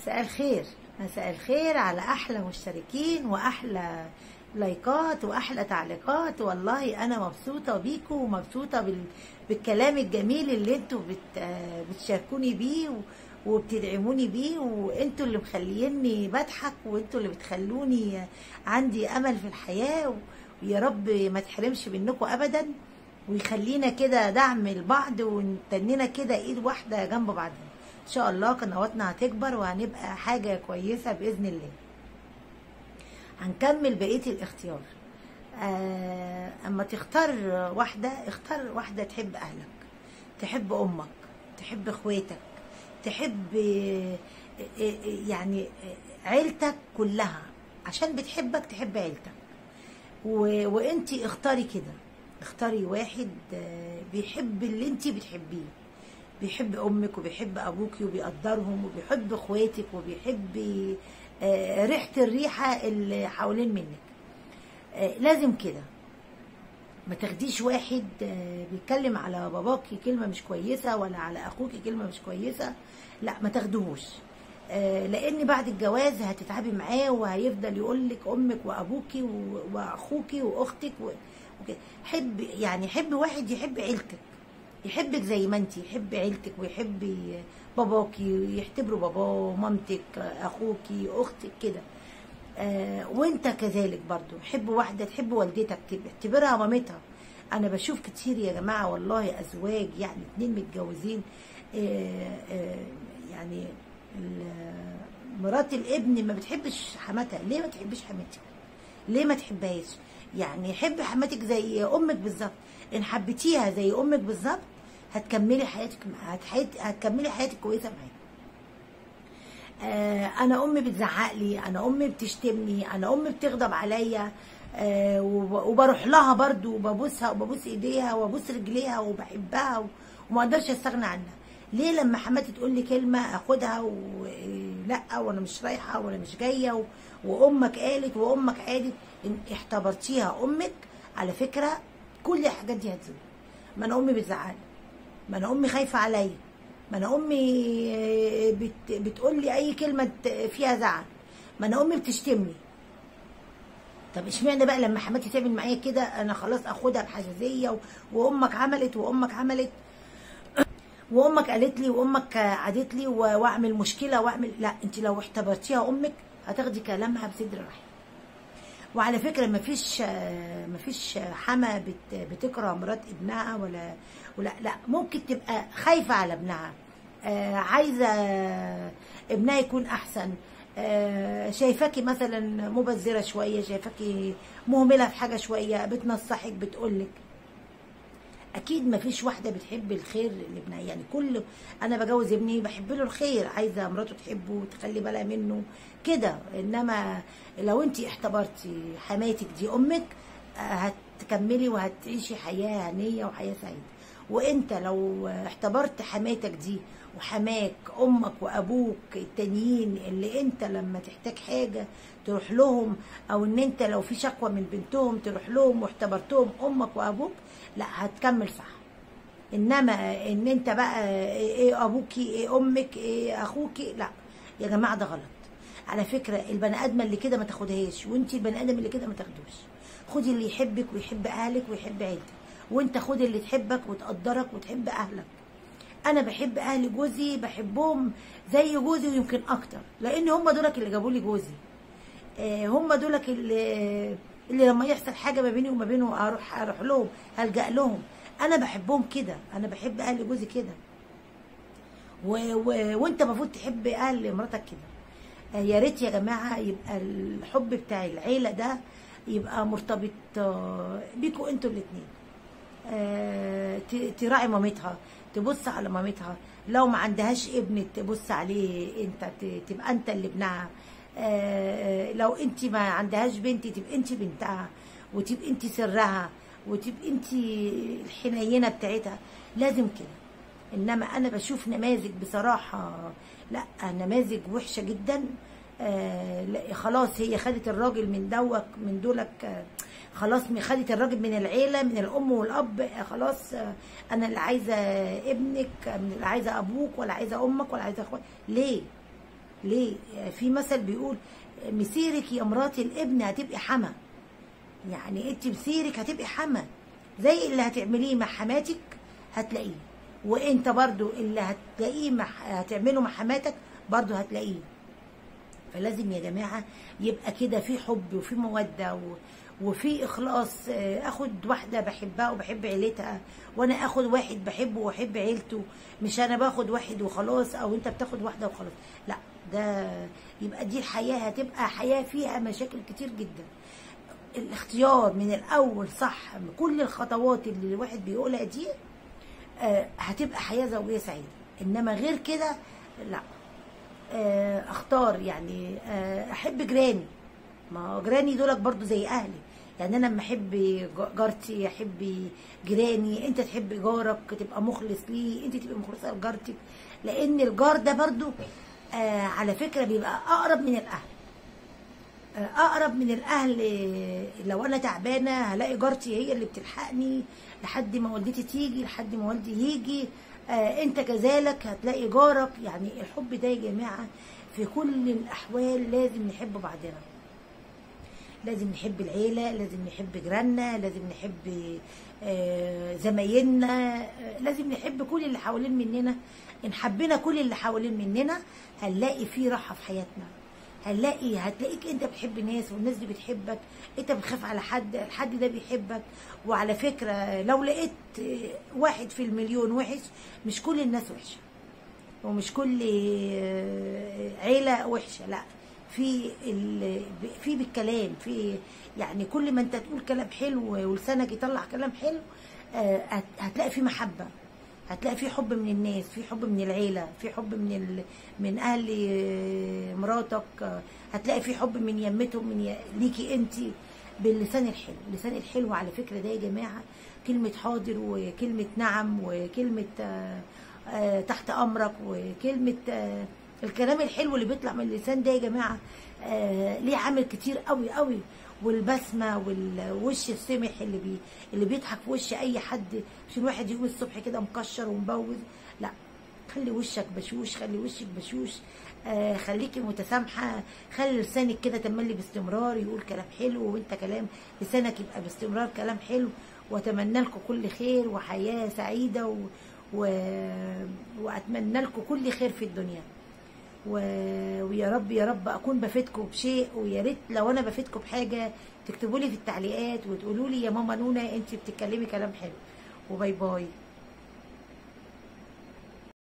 مساء الخير مساء الخير على احلى مشتركين واحلى لايكات واحلى تعليقات والله انا مبسوطه بيكم ومبسوطه بال... بالكلام الجميل اللي انتوا بت... آه، بتشاركوني بيه و... وبتدعموني بيه وانتوا اللي مخليني بضحك وانتوا اللي بتخلوني عندي امل في الحياه و... ويا رب ما تحرمش منكم ابدا ويخلينا كده دعم لبعض ونتنينا كده ايد واحده جنب بعضنا ان شاء الله قنواتنا هتكبر وهنبقى حاجه كويسه باذن الله هنكمل بقيه الاختيار آه اما تختار واحده اختار واحده تحب اهلك تحب امك تحب اخواتك تحب آه، آه، يعني آه، عيلتك كلها عشان بتحبك تحب عيلتك و... وانتي اختاري كده اختاري واحد آه، بيحب اللي انتي بتحبيه بيحب امك وبيحب ابوكي وبيقدرهم وبيحب اخواتك وبيحب آه، ريحه الريحه اللي حوالين منك آه، لازم كده ما تاخديش واحد آه، بيتكلم على باباكي كلمه مش كويسه ولا على اخوكي كلمه مش كويسه لا ما تاخدوهوش آه، لان بعد الجواز هتتعبي معاه وهيفضل يقول لك امك وابوكي و- واخوكي واختك و- وكده حب يعني حب واحد يحب عيلتك يحبك زي ما انت يحب عيلتك ويحب باباكي يعتبره باباه مامتك اخوكي اختك كده آه وانت كذلك برضو حب واحده تحب والدتك اعتبرها مامتها انا بشوف كتير يا جماعه والله ازواج يعني اتنين متجوزين آه آه يعني ال- مرات الابن ما بتحبش حماتها ليه ما تحبش حماتك ليه ما تحبهاش يعني حب حماتك زي امك بالظبط ان حبيتيها زي امك بالظبط هتكملي حياتك معاها هتحيت- هتكملي حياتك كويسه معاها آه، انا امي بتزعق لي انا امي بتشتمني انا امي بتغضب عليا آه، وب- وبروح لها برضو وببوسها وببوس ايديها وببوس رجليها وبحبها و- وما اقدرش استغنى عنها ليه لما حماتي تقول لي كلمه اخدها ولا وانا مش رايحه ولا مش جايه و- وامك قالت وامك قالت إن اعتبرتيها امك على فكره كل الحاجات دي هتزول ما انا امي بتزعلي ما انا امي خايفه عليا ما انا امي بت بتقول لي اي كلمه فيها زعل ما انا امي بتشتمني طب اشمعنى بقى لما حماتي تعمل معايا كده انا خلاص اخدها بحساسيه و- وامك عملت وامك عملت وامك قالت لي وامك عادت لي و- واعمل مشكله واعمل لا انت لو اعتبرتيها امك هتاخدي كلامها بصدر رحب وعلى فكره مفيش مفيش حما بت بتكره مرات ابنها ولا ولا لا ممكن تبقى خايفه على ابنها آه، عايزه ابنها يكون احسن آه، شايفاكي مثلا مبذره شويه شايفاكي مهمله في حاجه شويه بتنصحك بتقولك اكيد ما فيش واحده بتحب الخير لابنها يعني كل انا بجوز ابني بحب له الخير عايزه مراته تحبه وتخلي بالها منه كده انما لو انت اعتبرتي حماتك دي امك آه، هتكملي وهتعيشي حياه هنيه وحياه سعيده وانت لو اعتبرت حماتك دي وحماك امك وابوك التانيين اللي انت لما تحتاج حاجه تروح لهم او ان انت لو في شكوى من بنتهم تروح لهم واعتبرتهم امك وابوك لا هتكمل صح انما ان انت بقى ايه ابوكي ايه امك ايه اخوكي لا يا جماعه ده غلط على فكره البني ادم اللي كده ما تاخدهاش وانت البني ادم اللي كده ما تاخدوش خدي اللي يحبك ويحب اهلك ويحب عيلتك وانت خد اللي تحبك وتقدرك وتحب اهلك انا بحب اهل جوزي بحبهم زي جوزي ويمكن اكتر لان هم دولك اللي جابوا لي جوزي آه، هم دولك اللي اللي لما يحصل حاجه ما بيني وما بينهم اروح اروح لهم هلجا لهم انا بحبهم كده انا بحب اهل جوزي كده و... و... وانت المفروض تحب اهل مراتك كده آه، يا ريت يا جماعه يبقى الحب بتاع العيله ده يبقى مرتبط آه، بيكوا انتوا الاثنين آه، ت- تراعي مامتها تبص على مامتها لو ما عندهاش ابن تبص عليه انت ت- تبقى انت اللي ابنها آه، لو انت ما عندهاش بنت تبقى انت بنتها وتبقى انت سرها وتبقى انت الحنينه بتاعتها لازم كده انما انا بشوف نماذج بصراحه لا نماذج وحشه جدا آه لا خلاص هي خدت الراجل من دوك من دولك آه خلاص م- خدت الراجل من العيله من الام والاب آه خلاص آه انا اللي عايزه ابنك آه، من اللي عايزه ابوك ولا عايزه امك ولا عايزه اخوك ليه ليه في مثل بيقول مسيرك يا مراتي الابن هتبقي حما يعني انت مسيرك هتبقي حما زي اللي هتعمليه مع حماتك هتلاقيه وانت برضو اللي هتلاقيه مع هتعمله مع حماتك برضو هتلاقيه فلازم يا جماعه يبقى كده في حب وفي موده و... وفي اخلاص آه، اخد واحده بحبها وبحب عيلتها وانا اخد واحد بحبه واحب عيلته مش انا باخد واحد وخلاص او انت بتاخد واحده وخلاص لا ده يبقى دي الحياه هتبقى حياه فيها مشاكل كتير جدا الاختيار من الاول صح كل الخطوات اللي الواحد بيقولها دي آه، هتبقى حياه زوجيه سعيده انما غير كده لا آه، اختار يعني آه، احب جيراني ما هو جيراني دولك برضو زي اهلي يعني انا لما احب ج- جارتي احب جيراني انت تحب جارك تبقى مخلص ليه انت تبقى مخلصه لجارتك لان الجار ده برضو آه على فكره بيبقى اقرب من الاهل اقرب من الاهل لو انا تعبانه هلاقي جارتي هي اللي بتلحقني لحد ما والدتي تيجي لحد ما والدي يجي آه انت كذلك هتلاقي جارك يعني الحب ده يا جماعه في كل الاحوال لازم نحب بعضنا لازم نحب العيله لازم نحب جيراننا لازم نحب آه، زمايلنا آه، لازم نحب كل اللي حوالين مننا ان حبينا كل اللي حوالين مننا هنلاقي فيه راحه في حياتنا هنلاقي هتلاقيك انت بتحب ناس والناس دي بتحبك انت بتخاف على حد الحد ده بيحبك وعلى فكره لو لقيت آه، واحد في المليون وحش مش كل الناس وحشه ومش كل آه، عيله وحشه لا في ال... في بالكلام في يعني كل ما انت تقول كلام حلو ولسانك يطلع كلام حلو آه، هت- هتلاقي في محبه هتلاقي في حب من الناس في حب من العيله في حب من ال... من اهل آه، مراتك آه، هتلاقي في حب من يمتهم من ي... ليكي انت باللسان الحلو اللسان الحلو على فكره ده يا جماعه كلمه حاضر وكلمه نعم وكلمه آه، آه، تحت امرك وكلمه آه، الكلام الحلو اللي بيطلع من اللسان ده يا جماعه آه، ليه عامل كتير قوي قوي والبسمه والوش السمح اللي بي اللي بيضحك في وش اي حد مش الواحد يقوم الصبح كده مكشر ومبوز لا خلي وشك بشوش خلي وشك بشوش آه خليكي متسامحه خلي لسانك كده تملي باستمرار يقول كلام حلو وانت كلام لسانك يبقى باستمرار كلام حلو واتمنى لكم كل خير وحياه سعيده و... و... واتمنى لكم كل خير في الدنيا و... ويا رب يا رب اكون بفيدكم بشيء ويا ريت لو انا بفيدكم بحاجه تكتبوا لي في التعليقات وتقولوا لي يا ماما نونا انت بتتكلمي كلام حلو وباي باي